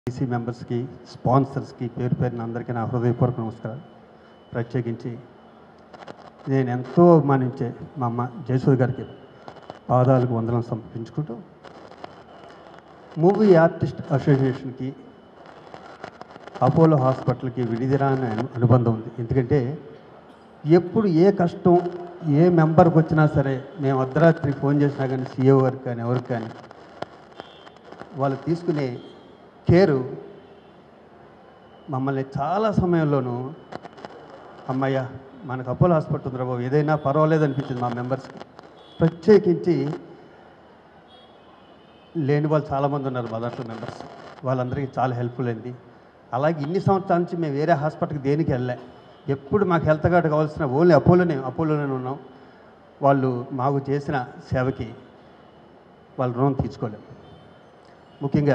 EC మెంబర్స్కి స్పాన్సర్స్కి పేరు పేరున అందరికీ నా హృదయపూర్వక నమస్కారాలు ప్రత్యేకించి నేను ఎంతో అభిమానించే మా అమ్మ జయసూరి గారికి పాదాలకు వందనం సమర్పించుకుంటూ మూవీ ఆర్టిస్ట్ అసోసియేషన్కి అపోలో హాస్పిటల్కి విడిదిరాని అను అనుబంధం ఉంది ఎందుకంటే ఎప్పుడు ఏ కష్టం ఏ మెంబర్కి వచ్చినా సరే మేము అర్ధరాత్రి ఫోన్ చేసినా కానీ సీఏ గారికి కానీ ఎవరికి కానీ వాళ్ళు తీసుకునే కేరు మమ్మల్ని చాలా సమయంలోనూ అమ్మయ్య మనకు అపోలో హాస్పిటల్ ఉందిరా బాబు ఏదైనా పర్వాలేదు అనిపించింది మా మెంబర్స్కి ప్రత్యేకించి లేని వాళ్ళు చాలామంది ఉన్నారు మా దాంట్లో మెంబర్స్ వాళ్ళందరికీ చాలా హెల్ప్ఫుల్ అయింది అలాగే ఇన్ని సంవత్సరాల నుంచి మేము వేరే హాస్పిటల్కి దేనికి వెళ్ళలే ఎప్పుడు మాకు హెల్త్ కార్డు కావాల్సిన ఓన్లీ అపోలోనే అపోలోనే ఉన్నాం వాళ్ళు మాకు చేసిన సేవకి వాళ్ళ రుణం తీర్చుకోలేము ముఖ్యంగా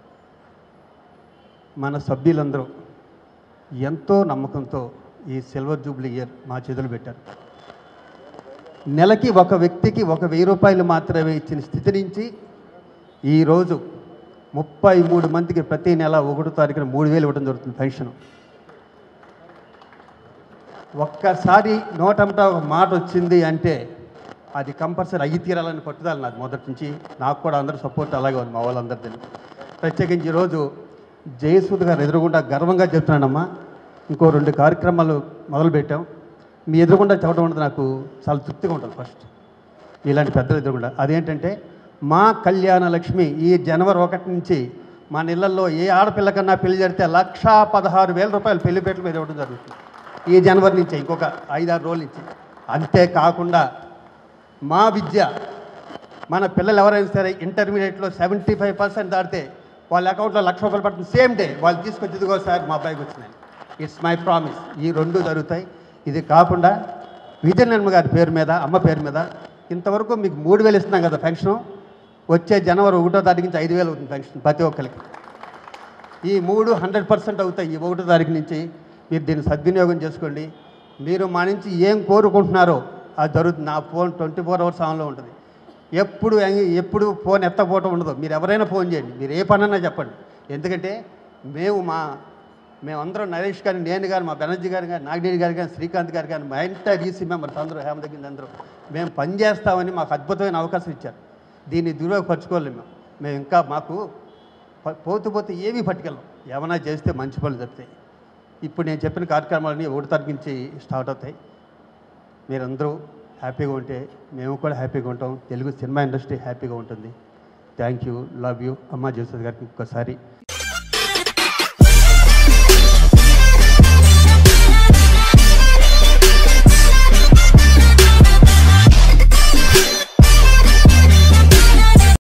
మన సభ్యులందరూ ఎంతో నమ్మకంతో ఈ సిల్వర్ జూబ్లీ ఇయర్ మా చేతులు పెట్టారు నెలకి ఒక వ్యక్తికి ఒక వెయ్యి రూపాయలు మాత్రమే ఇచ్చిన స్థితి నుంచి ఈరోజు ముప్పై మూడు మందికి ప్రతి నెల ఒకటో తారీఖున మూడు వేలు ఇవ్వడం జరుగుతుంది పెన్షన్ ఒక్కసారి నోటంట ఒక మాట వచ్చింది అంటే అది కంపల్సరీ అయ్యి తీరాలని పట్టుదల నాది మొదటి నుంచి నాకు కూడా అందరూ సపోర్ట్ అలాగే ఉంది మా వాళ్ళందరిది ప్రత్యేకించి ఈరోజు జయసూద్ గారు ఎదురుగుండా గర్వంగా చెప్తున్నానమ్మా ఇంకో రెండు కార్యక్రమాలు మొదలుపెట్టాం మీ ఎదురుగుండా చెప్పడం అనేది నాకు చాలా తృప్తిగా ఉంటుంది ఫస్ట్ ఇలాంటి పెద్దలు ఎదురుగుండా అదేంటంటే మా కళ్యాణ లక్ష్మి ఈ జనవరి ఒకటి నుంచి మా ఇళ్లలో ఏ ఆడపిల్లకన్నా పెళ్లి జరిగితే లక్షా పదహారు వేల రూపాయలు పెళ్లిపేటల మీద ఇవ్వడం జరుగుతుంది ఈ జనవరి నుంచి ఇంకొక ఐదారు రోజుల నుంచి అంతేకాకుండా మా విద్య మన పిల్లలు ఎవరైనా సరే ఇంటర్మీడియట్లో సెవెంటీ ఫైవ్ పర్సెంట్ దాటితే వాళ్ళ అకౌంట్లో లక్ష రూపాయలు పడుతుంది సేమ్ డే వాళ్ళు తీసుకొచ్చి ఇదిగో సార్ మా అబ్బాయికి వచ్చినాయి ఇట్స్ మై ప్రామిస్ ఈ రెండు జరుగుతాయి ఇది కాకుండా విజయనర్మ గారి పేరు మీద అమ్మ పేరు మీద ఇంతవరకు మీకు మూడు వేలు ఇస్తున్నాం కదా పెన్షను వచ్చే జనవరి ఒకటో తారీఖు నుంచి ఐదు వేలు అవుతుంది పెన్షన్ ప్రతి ఒక్కరికి ఈ మూడు హండ్రెడ్ పర్సెంట్ అవుతాయి ఈ ఒకటో తారీఖు నుంచి మీరు దీన్ని సద్వినియోగం చేసుకోండి మీరు మా నుంచి ఏం కోరుకుంటున్నారో అది జరుగుతుంది నా ఫోన్ ట్వంటీ ఫోర్ అవర్స్ ఆన్లో ఉంటుంది ఎప్పుడు ఎంగ- ఎప్పుడు ఫోన్ ఎత్తకపోవటం ఉండదు మీరు ఎవరైనా ఫోన్ చేయండి మీరు ఏ పనన్నా చెప్పండి ఎందుకంటే మేము మా మేమందరం నరేష్ గారు నేను గారు మా బెనర్జీ గారు కానీ నాగినేని గారు కానీ శ్రీకాంత్ గారు కానీ మా ఎంటైర్ ఈసీ మెంబర్స్ అందరూ హేమ దగ్గర అందరూ మేము పనిచేస్తామని మాకు అద్భుతమైన అవకాశం ఇచ్చారు దీన్ని దుర్యోగపరచుకోలేము మేము మేము ఇంకా మాకు ప- పోతూ పోతే ఏమీ పట్టుకెళ్ళం ఏమైనా చేస్తే మంచి పనులు చెప్తాయి ఇప్పుడు నేను చెప్పిన కార్యక్రమాలన్నీ ఒకటి తారీఖు నుంచి స్టార్ట్ అవుతాయి మీరందరూ హ్యాపీగా ఉంటే మేము కూడా హ్యాపీగా ఉంటాం తెలుగు సినిమా ఇండస్ట్రీ హ్యాపీగా ఉంటుంది థ్యాంక్ యూ లవ్ యూ అమ్మ జోసఫ్ గారికి ఒక్కసారి